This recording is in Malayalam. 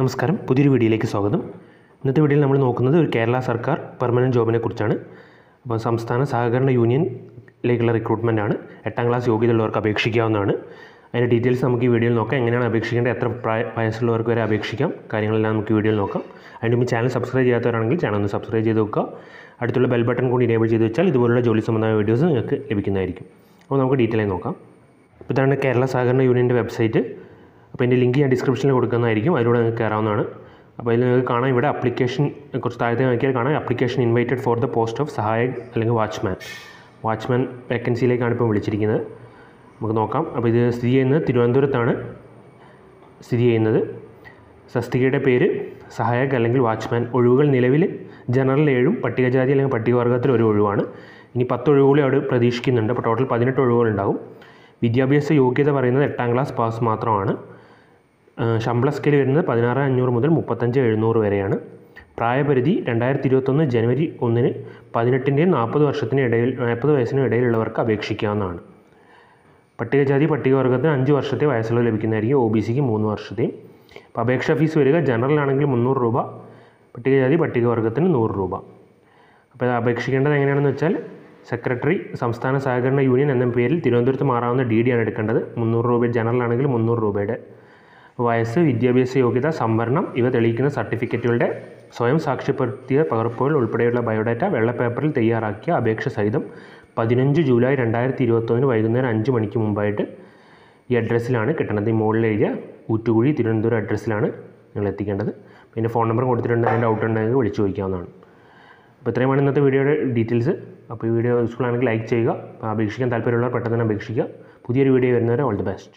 നമസ്കാരം പുതിയൊരു വീഡിയോയിലേക്ക് സ്വാഗതം ഇന്നത്തെ വീഡിയോയിൽ നമ്മൾ നോക്കുന്നത് ഒരു കേരള സർക്കാർ പെർമനൻറ്റ് ജോബിനെ കുറിച്ചാണ് അപ്പോൾ സംസ്ഥാന സഹകരണ യൂണിയനിലേക്കുള്ള റിക്രൂട്ട്മെൻ്റ് ആണ് എട്ടാം ക്ലാസ് യോഗ്യതയുള്ളവർക്ക് അപേക്ഷിക്കാവുന്നതാണ് അതിൻ്റെ ഡീറ്റെയിൽസ് നമുക്ക് ഈ വീഡിയോയിൽ നോക്കാം എങ്ങനെയാണ് അപേക്ഷിക്കേണ്ടത് എത്ര പ്രായ വയസ്സുള്ളവർക്ക് വരെ അപേക്ഷിക്കാം കാര്യങ്ങളെല്ലാം നമുക്ക് ഈ വീഡിയോയിൽ നോക്കാം അതിന് മുമ്പ് ചാനൽ സബ്സ്ക്രൈബ് ചെയ്യാത്തവരാണെങ്കിൽ ചാനൽ ഒന്ന് സബ്സ്ക്രൈബ് ചെയ്ത് വെക്കുക അടുത്തുള്ള ബെൽ ബട്ടൺ കൂടി ഇനേബിൾ ചെയ്ത് വെച്ചാൽ ഇതുപോലുള്ള ജോലി സംബന്ധമായ വീഡിയോസ് നിങ്ങൾക്ക് ലഭിക്കുന്നതായിരിക്കും അപ്പോൾ നമുക്ക് ഡീറ്റെയിൽ ആയി നോക്കാം അപ്പോൾ ഇതാണ് കേരള സഹകരണ യൂണിയൻ്റെ വെബ്സൈറ്റ് അപ്പോൾ ഇതിൻ്റെ ലിങ്ക് ഞാൻ ഡിസ്ക്രിപ്ഷനിൽ കൊടുക്കുന്നതായിരിക്കും അതിലൂടെ നിങ്ങൾക്ക് കയറാവുന്നതാണ് അപ്പോൾ അതിൽ നിങ്ങൾക്ക് കാണാം ഇവിടെ അപ്ലിക്കേഷൻ കുറച്ച് താഴത്തെ നോക്കിയാൽ കാണാം application invited for the post of സഹായക് അല്ലെങ്കിൽ വാച്ച്മാൻ വാച്ച്മാൻ വേക്കൻസിയിലേക്കാണ് ഇപ്പോൾ വിളിച്ചിരിക്കുന്നത് നമുക്ക് നോക്കാം അപ്പോൾ ഇത് സ്ഥിതി ചെയ്യുന്നത് തിരുവനന്തപുരത്താണ് സ്ഥിതി ചെയ്യുന്നത് സസ്തികയുടെ പേര് സഹായക് അല്ലെങ്കിൽ വാച്ച്മാൻ ഒഴിവുകൾ നിലവിൽ ജനറൽ ഏഴും പട്ടികജാതി അല്ലെങ്കിൽ പട്ടികവർഗത്തിൽ ഒരു ഒഴിവാണ് ഇനി പത്ത് ഒഴിവുകളെ അവിടെ പ്രതീക്ഷിക്കുന്നുണ്ട് അപ്പോൾ ടോട്ടൽ പതിനെട്ട് ഒഴിവുകളുണ്ടാവും വിദ്യാഭ്യാസ യോഗ്യത പറയുന്നത് എട്ടാം ക്ലാസ് പാസ് മാത്രമാണ് ആ, ശമ്പള സ്കെയിൽ വരുന്നത് പതിനാറ് അഞ്ഞൂറ് മുതൽ മുപ്പത്തഞ്ച് എഴുന്നൂറ് വരെയാണ് പ്രായപരിധി രണ്ടായിരത്തി ഇരുപത്തൊന്ന് ജനുവരി ഒന്നിന് പതിനെട്ടിൻ്റെയും നാൽപ്പത് വർഷത്തിന് ഇടയിൽ നാൽപ്പത് വയസ്സിനും ഇടയിലുള്ളവർക്ക് അപേക്ഷിക്കാവുന്നതാണ് പട്ടികജാതി പട്ടികവർഗത്തിന് അഞ്ച് വർഷത്തെ വയസ്സുള്ള ലഭിക്കുന്നതായിരിക്കും ഒ ബി സിക്ക് മൂന്ന് വർഷത്തെയും അപ്പോൾ അപേക്ഷാ ഫീസ് വരിക ജനറൽ ആണെങ്കിൽ മുന്നൂറ് രൂപ പട്ടികജാതി പട്ടികവർഗത്തിന് നൂറ് രൂപ അപ്പോൾ ഇത് അപേക്ഷിക്കേണ്ടത് എങ്ങനെയാണെന്ന് വെച്ചാൽ സെക്രട്ടറി സംസ്ഥാന സഹകരണ യൂണിയൻ എന്ന പേരിൽ തിരുവനന്തപുരത്ത് മാറാവുന്ന ഡി ഡിയാണ് എടുക്കേണ്ടത് മുന്നൂറ് രൂപ ജനറൽ ആണെങ്കിൽ മുന്നൂറ് രൂപയുടെ വയസ്സ് വിദ്യാഭ്യാസ യോഗ്യത സംവരണം ഇവ തെളിയിക്കുന്ന സർട്ടിഫിക്കറ്റുകളുടെ സ്വയം സാക്ഷ്യപ്പെടുത്തിയ പകർപ്പുകൾ ഉൾപ്പെടെയുള്ള ബയോഡാറ്റ വെള്ള പേപ്പറിൽ തയ്യാറാക്കിയ അപേക്ഷ സഹിതം പതിനഞ്ച് ജൂലൈ രണ്ടായിരത്തി ഇരുപത്തൊന്നിന് വൈകുന്നേരം അഞ്ച് മണിക്ക് മുമ്പായിട്ട് ഈ അഡ്രസ്സിലാണ് കിട്ടേണ്ടത് ഈ മുകളിൽ എഴുതിയ ഊറ്റുകുഴി തിരുവനന്തപുരം അഡ്രസ്സിലാണ് നിങ്ങൾ എത്തിക്കേണ്ടത് പിന്നെ ഫോൺ നമ്പർ കൊടുത്തിട്ടുണ്ട് അതിൻ്റെ ഡൗട്ട് ഉണ്ടെങ്കിൽ വിളിച്ച് ചോദിക്കാവുന്നതാണ് അപ്പോൾ ഇത്രയുമാണ് ഇന്നത്തെ വീഡിയോയുടെ ഡീറ്റെയിൽസ് അപ്പോൾ ഈ വീഡിയോ യൂസ്ഫുൾ ആണെങ്കിൽ ലൈക്ക് ചെയ്യുക അപ്പോൾ അപേക്ഷിക്കാൻ താല്പര്യമുള്ളവർ പെട്ടെന്ന് തന്നെ അപേക്ഷിക്കുക പുതിയൊരു വീഡിയോ വരുന്നവരെ ഓൾ ദി ബെസ്റ്റ്